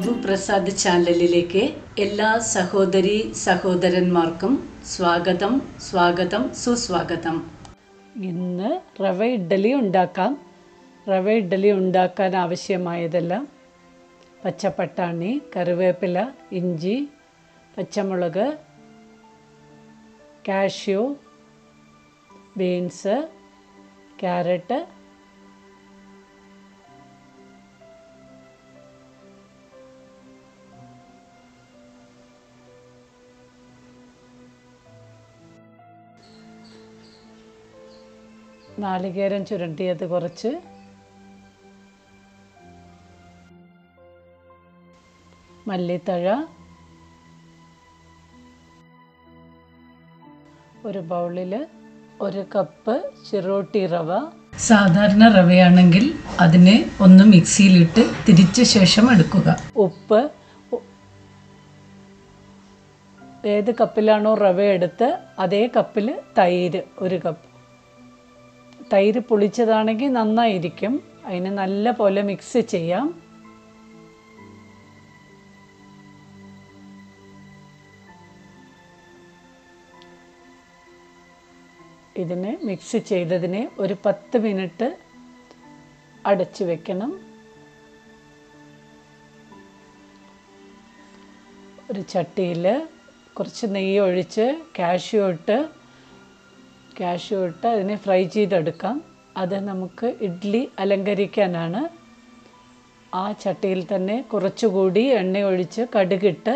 ഗോപു പ്രസാദ് ചാനലിലേക്ക് എല്ലാ സഹോദരി സഹോദരന്മാർക്കും സ്വാഗതം സ്വാഗതം സുസ്വാഗതം ഇന്ന് റവ ഇഡ്ഡലി ഉണ്ടാക്കാം റവ ഇഡ്ഡലി ഉണ്ടാക്കാൻ ആവശ്യമായതെല്ലാം പച്ചപ്പട്ടാണി കറിവേപ്പില ഇഞ്ചി പച്ചമുളക് കാഷ്യൂ ബീൻസ് ക്യാരറ്റ് നാളികേരം ചുരണ്ടിയത് കുറച്ച് മല്ലിത്തഴ ഒരു ബൗളിൽ ഒരു കപ്പ് ചിറോട്ടി റവ സാധാരണ റവയാണെങ്കിൽ അതിനെ ഒന്ന് മിക്സിയിലിട്ട് തിരിച്ച ശേഷം എടുക്കുക ഉപ്പ് ഉ- ഏത് കപ്പിലാണോ റവ എടുത്ത് അതേ കപ്പിൽ തൈര് ഒരു കപ്പ് തൈര് പുളിച്ചതാണെങ്കിൽ നന്നായിരിക്കും അതിന് നല്ല പോലെ മിക്സ് ചെയ്യാം ഇതിനെ മിക്സ് ചെയ്തതിനെ ഒരു പത്ത് മിനിറ്റ് അടച്ചു വെക്കണം ഒരു ചട്ടിയിൽ കുറച്ച് നെയ്യ് ഒഴിച്ച് കാഷ്യൂ ഇട്ട് കാഷ്യൂ ഇട്ട് അതിനെ ഫ്രൈ ചെയ്തെടുക്കാം അത് നമുക്ക് ഇഡ്ഡലി അലങ്കരിക്കാനാണ് ആ ചട്ടിയിൽ തന്നെ കുറച്ചുകൂടി എണ്ണ ഒഴിച്ച് കടുകിട്ട്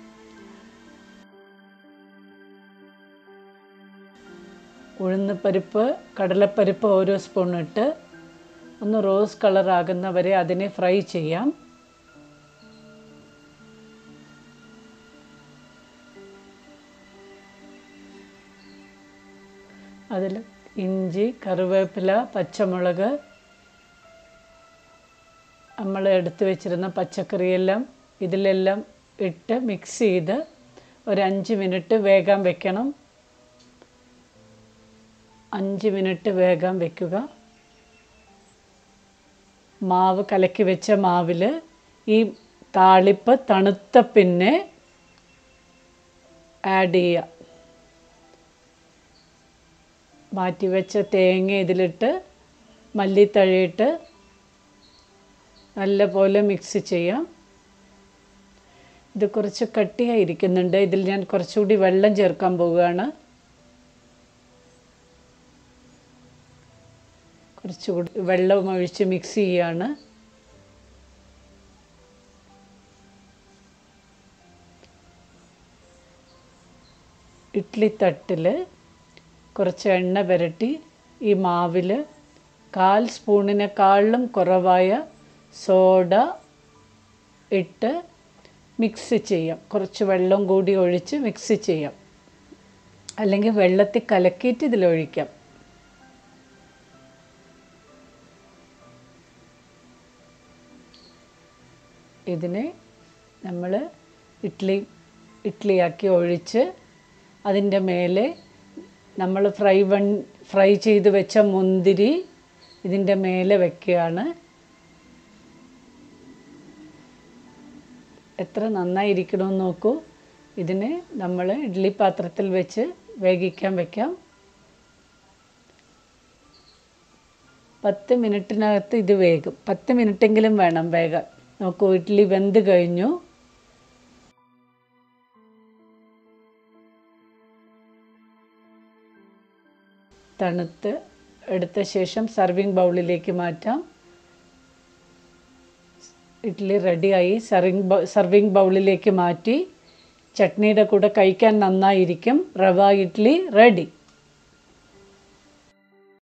ഉഴുന്ന് പരിപ്പ് കടലപ്പരിപ്പ് ഓരോ സ്പൂൺ ഇട്ട് ഒന്ന് റോസ് കളർ ആകുന്നവരെ അതിനെ ഫ്രൈ ചെയ്യാം അതിൽ ഇഞ്ചി കറിവേപ്പില പച്ചമുളക് നമ്മൾ എടുത്തു വെച്ചിരുന്ന പച്ചക്കറിയെല്ലാം ഇതിലെല്ലാം ഇട്ട് മിക്സ് ചെയ്ത് ഒരു അഞ്ച് മിനിറ്റ് വേഗം വെക്കണം അഞ്ച് മിനിറ്റ് വേഗം വെക്കുക മാവ് കലക്കി വെച്ച മാവിൽ ഈ താളിപ്പ് തണുത്ത പിന്നെ ആഡ് ചെയ്യുക മാറ്റി വെച്ച തേങ്ങ ഇതിലിട്ട് മല്ലിത്തഴയിട്ട് നല്ലപോലെ മിക്സ് ചെയ്യാം ഇത് കുറച്ച് കട്ടിയായിരിക്കുന്നുണ്ട് ഇതിൽ ഞാൻ കുറച്ചുകൂടി വെള്ളം ചേർക്കാൻ പോവുകയാണ് കുറച്ചുകൂടി വെള്ളം ഒഴിച്ച് മിക്സ് ചെയ്യാണ് ഇഡ്ഡലി തട്ടിൽ കുറച്ച് എണ്ണ പുരട്ടി ഈ മാവിൽ കാൽ സ്പൂണിനെക്കാളിലും കുറവായ സോഡ ഇട്ട് മിക്സ് ചെയ്യാം കുറച്ച് വെള്ളം കൂടി ഒഴിച്ച് മിക്സ് ചെയ്യാം അല്ലെങ്കിൽ വെള്ളത്തിൽ കലക്കിയിട്ട് ഇതിലൊഴിക്കാം ഇതിനെ നമ്മൾ ഇഡ്ഡലി ഇഡ്ഡലിയാക്കി ഒഴിച്ച് അതിൻ്റെ മേലെ നമ്മൾ ഫ്രൈ വൺ ഫ്രൈ ചെയ്ത് വെച്ച മുന്തിരി ഇതിൻ്റെ മേലെ വെക്കുകയാണ് എത്ര നന്നായിരിക്കണമെന്ന് നോക്കൂ ഇതിനെ നമ്മൾ ഇഡ്ഡലി പാത്രത്തിൽ വെച്ച് വേവിക്കാൻ വെക്കാം പത്ത് മിനിറ്റിനകത്ത് ഇത് വേകും പത്ത് മിനിറ്റെങ്കിലും വേണം വേഗം നോക്കൂ ഇഡ്ഡലി വെന്ത് കഴിഞ്ഞു തണുത്ത് എടുത്ത ശേഷം സർവിങ് ബൗളിലേക്ക് മാറ്റാം ഇഡ്ഡലി റെഡിയായി സർവിങ് ബൗ സർവിങ് ബൗളിലേക്ക് മാറ്റി ചട്നിയുടെ കൂടെ കഴിക്കാൻ നന്നായിരിക്കും റവ ഇഡ്ഡലി റെഡി